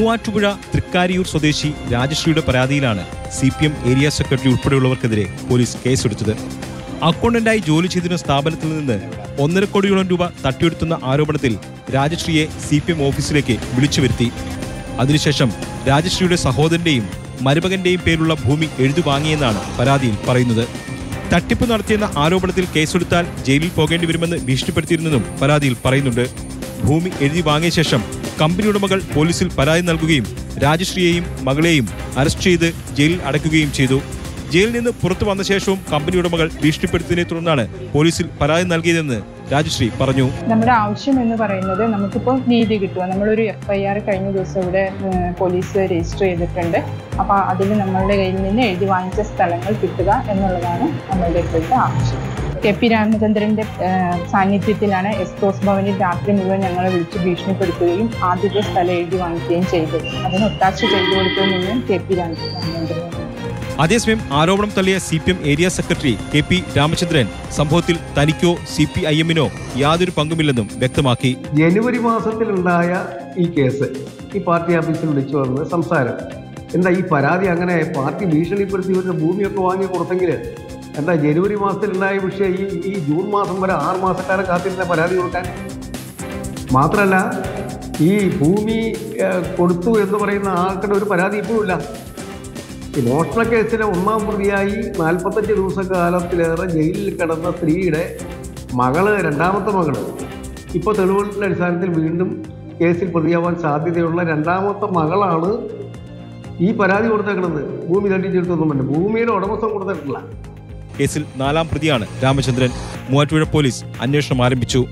മൂവാറ്റുപുഴ തൃക്കാരിയൂർ സ്വദേശി രാജശ്രീയുടെ പരാതിയിലാണ് C P M area secretary ഉൾപ്പെടെയുള്ളവർക്കെതിരെ പോലീസ് കേസെടുത്തത് അക്കൗണ്ടന്റായി ജോലി ചെയ്തിരുന്ന സ്ഥാപനത്തിൽ നിന്ന് ഒന്നര കോടിയോളം രൂപ തട്ടിയെടുത്തുന്ന ആരോപണത്തിൽ രാജശ്രീയെ സി പി എം ഓഫീസിലേക്ക് വിളിച്ചു വരുത്തി അതിനുശേഷം രാജശ്രീയുടെ സഹോദരന്റെയും മരുമകന്റെയും പേരുള്ള ഭൂമി എഴുതു വാങ്ങിയെന്നാണ് പരാതിയിൽ പറയുന്നത് തട്ടിപ്പ് നടത്തിയെന്ന ആരോപണത്തിൽ കേസെടുത്താൽ ജയിലിൽ പോകേണ്ടി വരുമെന്ന് ഭീഷണിപ്പെടുത്തിയിരുന്നെന്നും പരാതിയിൽ പറയുന്നുണ്ട് ഭൂമി എഴുതി വാങ്ങിയ ശേഷം കമ്പനി ഉടമകൾ പോലീസിൽ പരാതി നൽകുകയും രാജശ്രീയെയും മകളെയും അറസ്റ്റ് ചെയ്ത് ജയിലിൽ അടയ്ക്കുകയും ചെയ്തു ജയിലിൽ നിന്ന് പുറത്തു വന്ന ശേഷവും കമ്പനി ഉടമകൾ ഭീഷണിപ്പെടുത്തിയതിനെ തുടർന്നാണ് പോലീസിൽ പരാതി നൽകിയതെന്ന് രാജശ്രീ പറഞ്ഞു നമ്മുടെ ആവശ്യം എന്ന് പറയുന്നത് നമുക്കിപ്പോൾ നീതി കിട്ടുക നമ്മളൊരു എഫ് ഐ ആർ കഴിഞ്ഞ ദിവസം ഇവിടെ ഏഹ്, പോലീസ് രജിസ്റ്റർ ചെയ്തിട്ടുണ്ട് അപ്പോൾ അതിൽ നമ്മളുടെ കയ്യിൽ നിന്ന് എഴുതി വാങ്ങിച്ച സ്ഥലങ്ങൾ കിട്ടുക എന്നുള്ളതാണ് നമ്മളുടെ ഇപ്പോഴത്തെ ആവശ്യം കെ പി രാമചന്ദ്രന്റെ ഏഹ്, സാന്നിധ്യത്തിലാണ് എസ്തോസ് ഭവനിൽ രാത്രി മുഴുവൻ ഞങ്ങളെ വിളിച്ച് ഭീഷണിപ്പെടുത്തുകയും ആദ്യത്തെ സ്ഥലം എഴുതി വാങ്ങിക്കുകയും ചെയ്തത് അതിന് ഒത്താശ ചെയ്തു കൊടുത്തതിൽ നിന്നും കെ പി രാമചന്ദ്രൻ അതേസമയം ആരോപണം തള്ളിയ C P M area secretary K P Ramachandran സംഭവത്തിൽ തനിക്കോ സി പി ഐ എമ്മിനോ യാതൊരു പങ്കുമില്ലെന്നും വ്യക്തമാക്കി ജനുവരി മാസത്തിലുണ്ടായ ഈ കേസ് ഈ പാർട്ടി ഓഫീസിൽ വിളിച്ചു വന്ന് സംസാരം എന്താ ഈ പരാതി അങ്ങനെ പാർട്ടി ഭീഷണിപ്പെടുത്തി ഒരു ഭൂമിയൊക്കെ വാങ്ങി കൊടുത്തെങ്കിൽ എന്താ ജനുവരി മാസത്തിലുണ്ടായ വിഷയം ഈ ഈ ജൂൺ മാസം വരെ ആറ് മാസക്കാലം കാത്തിരുന്ന പരാതി കൊടുക്കാൻ മാത്രമല്ല ഈ ഭൂമി ഏഹ്, കൊടുത്തു എന്ന് പറയുന്ന ആൾക്കുടെ ഒരു പരാതി ഇപ്പോഴുമില്ല ഈ മോഷണ കേസിലെ ഒന്നാം പ്രതിയായി നാൽപ്പത്തഞ്ച് ദിവസക്കാലത്തിലേറെ ജയിലിൽ കിടന്ന സ്ത്രീയുടെ മകള് രണ്ടാമത്തെ മകള് ഇപ്പോൾ തെളിവുകളുടെ അടിസ്ഥാനത്തിൽ വീണ്ടും കേസിൽ പ്രതിയാവാൻ സാധ്യതയുള്ള രണ്ടാമത്തെ മകളാണ് ഈ പരാതി കൊടുത്തേക്കുന്നത് ഭൂമി തട്ടിച്ചെടുത്തൊന്നും പറഞ്ഞു ഭൂമിയുടെ ഉടമസ്ഥം കൊടുത്തിട്ടില്ല കേസിൽ നാലാം പ്രതിയാണ് രാമചന്ദ്രൻ മൂവാറ്റുപുഴ പോലീസ് അന്വേഷണം ആരംഭിച്ചു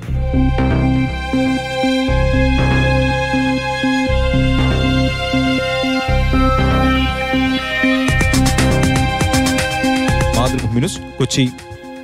മാതൃഭൂമി ന്യൂസ് കൊച്ചി